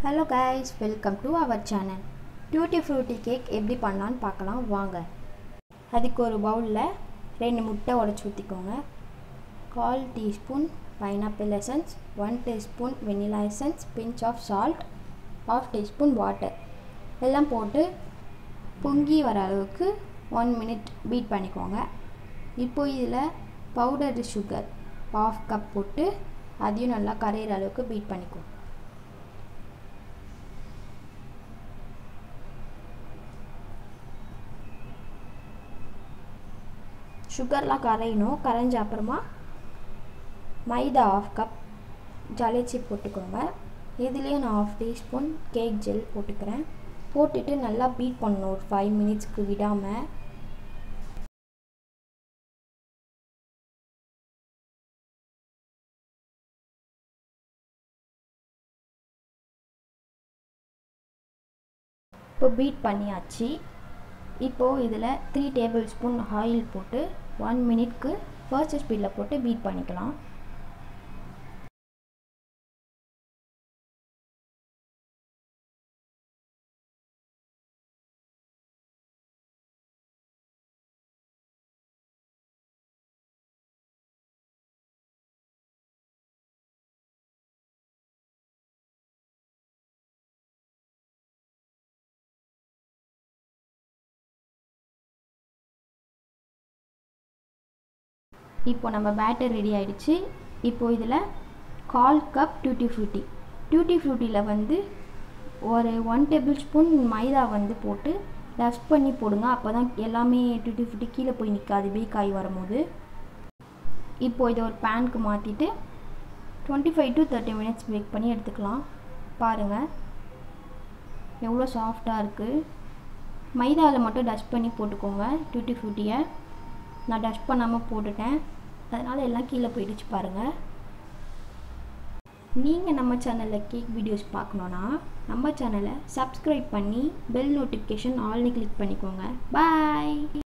hello guys welcome to our channel tutti frutti cake எப்படி பண்ணலான்னு பார்க்கலாம் வாங்க அதுக்கு ஒரு பவுலில் ரெண்டு முட்டை உடச்சி ஊற்றிக்கோங்க கால் teaspoon pineapple essence one teaspoon vanilla essence pinch of salt half teaspoon water எல்லாம் போட்டு பொங்கி வர அளவுக்கு ஒன் மினிட் பீட் பண்ணிக்கோங்க இப்போ இதில் பவுடர் சுகர் ஆஃப் கப் போட்டு அதையும் நல்லா கரையிற அளவுக்கு பீட் பண்ணிக்கோங்க சுகர்லாம் கரையணும் கரைஞ்ச அப்புறமா மைதா ஆஃப் கப் ஜலிச்சி போட்டுக்கோங்க இதுலேயும் நான் ஆஃப் டீஸ்பூன் கேக் ஜெல் போட்டுக்கிறேன் போட்டுட்டு நல்லா பீட் பண்ணணும் ஒரு ஃபைவ் மினிட்ஸ்க்கு விடாமல் இப்போ பீட் பண்ணியாச்சு இப்போது இதில் த்ரீ டேபிள் ஸ்பூன் ஆயில் போட்டு ஒன் மினிட்க்கு ஃபர்ஸ்ட் ஸ்பீடில் போட்டு பீட் பண்ணிக்கலாம் இப்போ நம்ம பேட்டர் ரெடி ஆகிடுச்சு இப்போது இதில் கால் கப் டியூட்டி ஃப்ரூட்டி டியூட்டி ஃப்ரூட்டியில் வந்து ஒரு ஒன் டேபிள் ஸ்பூன் மைதா வந்து போட்டு டஸ்ட் பண்ணி போடுங்க அப்போ தான் எல்லாமே டியூட்டி ஃப்ரூட்டி கீழே போய் நிற்காது பேக் ஆகி வரும்போது இப்போது இதை ஒரு பேனுக்கு மாற்றிட்டு twenty five to thirty minutes bake பண்ணி எடுத்துக்கலாம் பாருங்கள் எவ்வளோ சாஃப்டாக இருக்குது மைதாவில் மட்டும் டஸ்ட் பண்ணி போட்டுக்கோங்க டியூட்டி ஃப்ரூட்டியை நான் டஸ்ட் பண்ணாமல் போட்டுட்டேன் அதனால் எல்லாம் கீழே போயிடுச்சு பாருங்கள் நீங்கள் நம்ம சேனலில் கேக் வீடியோஸ் பார்க்கணுன்னா நம்ம சேனலை சப்ஸ்கிரைப் பண்ணி பெல் நோட்டிஃபிகேஷன் ஆல்னு கிளிக் பண்ணிக்கோங்க பாய்